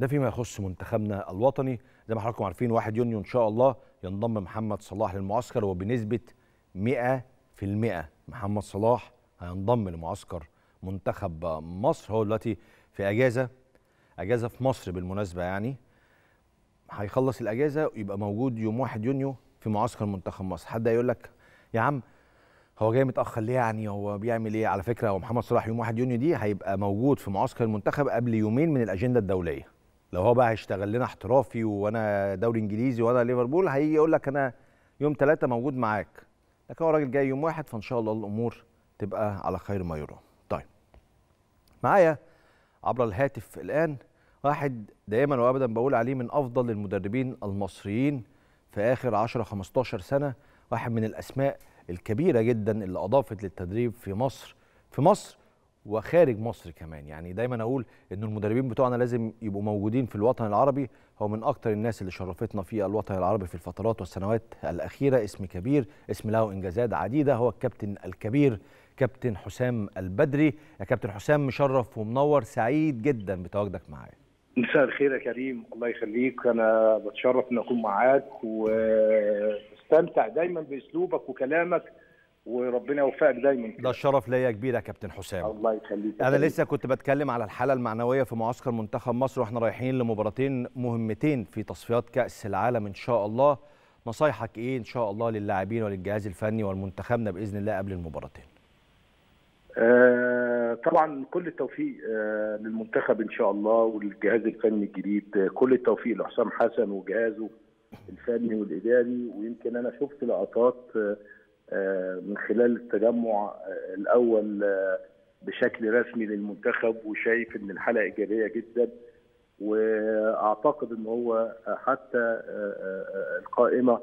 ده فيما يخص منتخبنا الوطني زي ما حضراتكم عارفين 1 يونيو ان شاء الله ينضم محمد صلاح للمعسكر وبنسبه 100% محمد صلاح هينضم لمعسكر منتخب مصر هو دلوقتي في اجازه اجازه في مصر بالمناسبه يعني هيخلص الاجازه ويبقى موجود يوم 1 يونيو في معسكر منتخب مصر حد هيقول لك يا عم هو جاي متاخر ليه يعني هو بيعمل ايه على فكره هو محمد صلاح يوم 1 يونيو دي هيبقى موجود في معسكر المنتخب قبل يومين من الاجنده الدوليه لو هو بقى هيشتغل لنا احترافي وانا دوري انجليزي وانا ليفربول هيجي يقول لك انا يوم ثلاثة موجود معاك لكن هو راجل جاي يوم واحد فان شاء الله الامور تبقى على خير ما يرام طيب معايا عبر الهاتف الان واحد دائما وابدا بقول عليه من افضل المدربين المصريين في اخر 10 15 سنه واحد من الاسماء الكبيره جدا اللي اضافت للتدريب في مصر في مصر وخارج مصر كمان يعني دايما اقول ان المدربين بتوعنا لازم يبقوا موجودين في الوطن العربي هو من اكتر الناس اللي شرفتنا في الوطن العربي في الفترات والسنوات الاخيره اسم كبير اسم له انجازات عديده هو الكابتن الكبير كابتن حسام البدري يا كابتن حسام مشرف ومنور سعيد جدا بتواجدك معايا مساء الخير يا كريم الله يخليك انا بتشرف ان اكون معاك واستمتع دايما باسلوبك وكلامك وربنا يوفقك دايما ده الشرف ليا كبير يا كابتن حسام الله يخليك انا لسه كنت بتكلم على الحاله المعنويه في معسكر منتخب مصر واحنا رايحين لمباراتين مهمتين في تصفيات كاس العالم ان شاء الله نصايحك ايه ان شاء الله للاعبين وللجهاز الفني والمنتخبنا باذن الله قبل المباراتين آه طبعا كل التوفيق آه للمنتخب ان شاء الله والجهاز الفني الجديد آه كل التوفيق لحسام حسن وجهازه الفني والاداري ويمكن انا شفت لقطات آه من خلال التجمع الاول بشكل رسمي للمنتخب وشايف ان الحاله ايجابيه جدا واعتقد ان هو حتى القائمه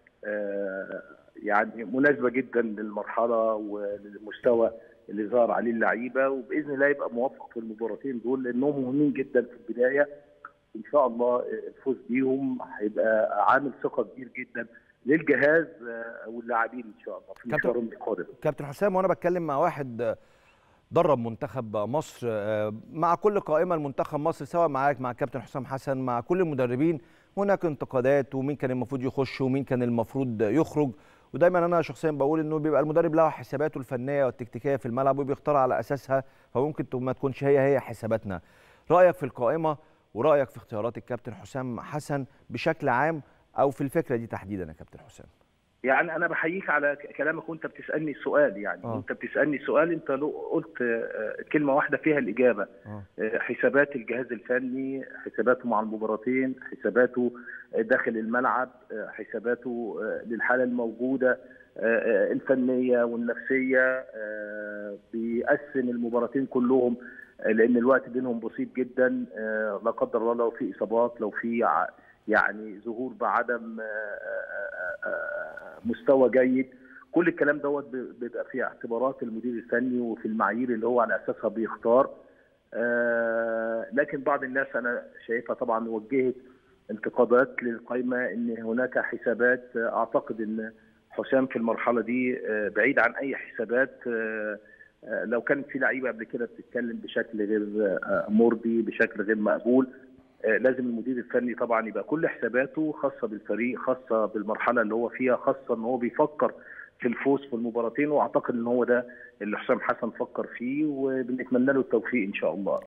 يعني مناسبه جدا للمرحله وللمستوى اللي ظهر عليه اللعيبه وباذن الله يبقى موفق في المباراتين دول لانهم مهمين جدا في البدايه ان شاء الله الفوز بيهم هيبقى عامل ثقه كبير جدا للجهاز واللاعبين ان شاء الله في مشوارهم القادم كابتن حسام وانا بتكلم مع واحد درب منتخب مصر مع كل قائمه المنتخب مصر سواء معاك مع كابتن حسام حسن مع كل المدربين هناك انتقادات ومين كان المفروض يخش ومين كان المفروض يخرج ودايما انا شخصيا بقول انه بيبقى المدرب له حساباته الفنيه والتكتيكيه في الملعب وبيختار على اساسها فممكن ما تكونش هي هي حساباتنا رايك في القائمه ورايك في اختيارات الكابتن حسام حسن بشكل عام او في الفكره دي تحديدا يا كابتن حسام يعني انا بحييك على كلامك وانت بتسالني سؤال يعني آه. انت بتسالني سؤال انت لو قلت كلمه واحده فيها الاجابه آه. حسابات الجهاز الفني حساباته مع المباراتين حساباته داخل الملعب حساباته للحاله الموجوده الفنيه والنفسيه بيقسم المباراتين كلهم لان الوقت بينهم بسيط جدا لا قدر الله لو في اصابات لو في يعني ظهور بعدم مستوى جيد كل الكلام دوت بيبقى في اعتبارات المدير الفني وفي المعايير اللي هو على اساسها بيختار لكن بعض الناس انا شايفها طبعا وجهت انتقادات للقائمه ان هناك حسابات اعتقد ان حسام في المرحله دي بعيد عن اي حسابات لو كانت في لعيبه قبل كده بتتكلم بشكل غير مرضي بشكل غير مقبول لازم المدير الفني طبعا يبقى كل حساباته خاصه بالفريق خاصه بالمرحله اللي هو فيها خاصه ان هو بيفكر في الفوز في المباراتين واعتقد ان هو ده اللي حسام حسن فكر فيه وبنتمنى له التوفيق ان شاء الله